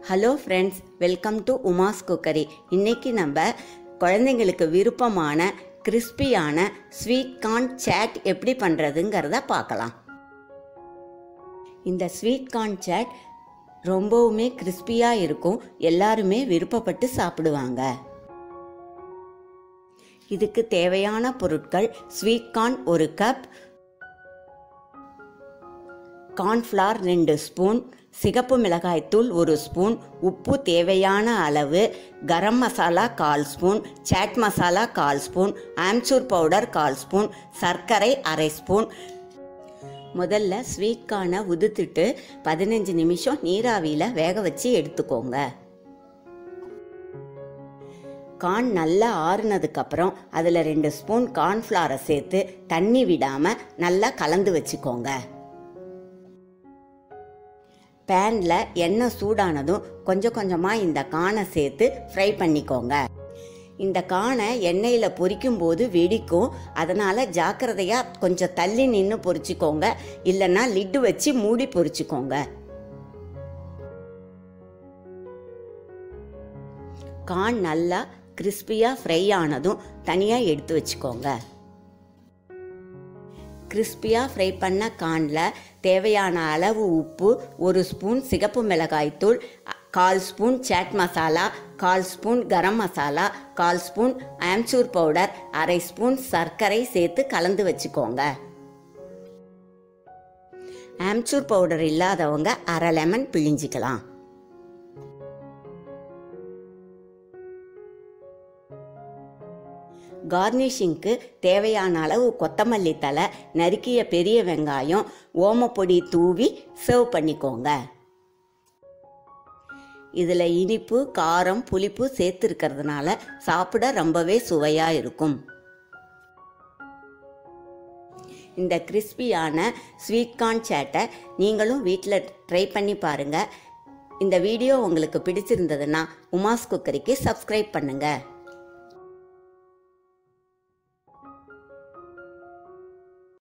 hello friends welcome to Uma's cookery இன்னைக்கு நம்ம குழந்தைங்களுக்கு விருப்பமான கிறிஸ்பியான ஸ்வீட் கார்ன் சேட் எப்படி பண்ணுறதுங்கிறத பார்க்கலாம் இந்த ஸ்வீட் கார்ன் சேட் ரொம்பவுமே கிறிஸ்பியாக இருக்கும் எல்லாருமே விருப்பப்பட்டு சாப்பிடுவாங்க இதுக்கு தேவையான பொருட்கள் ஸ்வீட் கார்ன் ஒரு கப் கார்ன்ஃப்ளார் ரெண்டு ஸ்பூன் சிகப்பு மிளகாய்த்தூள் ஒரு ஸ்பூன் உப்பு தேவையான அளவு கரம் மசாலா கால் ஸ்பூன் சாட் மசாலா கால் ஸ்பூன் ஆம்ச்சூர் பவுடர் கால் ஸ்பூன் சர்க்கரை அரை ஸ்பூன் முதல்ல ஸ்வீட் கார்னை உதுத்துட்டு பதினஞ்சு நிமிஷம் நீராவியில் வேக வச்சு எடுத்துக்கோங்க கார்ன் நல்லா ஆறுனதுக்கப்புறம் அதில் ரெண்டு ஸ்பூன் கார்ன்ஃப்ளாரை சேர்த்து தண்ணி விடாமல் நல்லா கலந்து வச்சுக்கோங்க பேனில் எண்ணெய் சூடானதும் கொஞ்சம் கொஞ்சமாக இந்த கானை சேர்த்து ஃப்ரை பண்ணிக்கோங்க இந்த கானை எண்ணெயில் பொரிக்கும் போது வெடிக்கும் அதனால் ஜாக்கிரதையாக கொஞ்சம் தள்ளி நின்று பொரிச்சுக்கோங்க இல்லைன்னா லிட்டு வச்சு மூடி பொரிச்சுக்கோங்க கான் நல்லா கிறிஸ்பியாக ஃப்ரை ஆனதும் தனியாக எடுத்து வச்சுக்கோங்க கிறிஸ்பியாக ஃப்ரை பண்ண கானில் தேவையான அளவு உப்பு ஒரு ஸ்பூன் சிகப்பு மிளகாய்த்தூள் கால் ஸ்பூன் சாட் மசாலா கால் ஸ்பூன் கரம் மசாலா கால் ஸ்பூன் ஆம்ச்சூர் பவுடர் அரை ஸ்பூன் சர்க்கரை சேர்த்து கலந்து வச்சுக்கோங்க ஆம்ச்சூர் பவுடர் இல்லாதவங்க அரை லெமன் பிழிஞ்சிக்கலாம் கார்னிஷிங்க்கு தேவையான அளவு கொத்தமல்லி தலை நறுக்கிய பெரிய வெங்காயம் ஓமப்பொடி தூவி சர்வ் பண்ணிக்கோங்க இதில் இனிப்பு காரம் புளிப்பு சேர்த்துருக்கிறதுனால சாப்பிட ரொம்பவே சுவையாக இருக்கும் இந்த கிறிஸ்பியான ஸ்வீட் கார்ன் சேட்டை நீங்களும் வீட்டில் ட்ரை பண்ணி பாருங்கள் இந்த வீடியோ உங்களுக்கு பிடிச்சிருந்ததுன்னா உமாஸ் குக்கரிக்கு சப்ஸ்கிரைப் பண்ணுங்கள்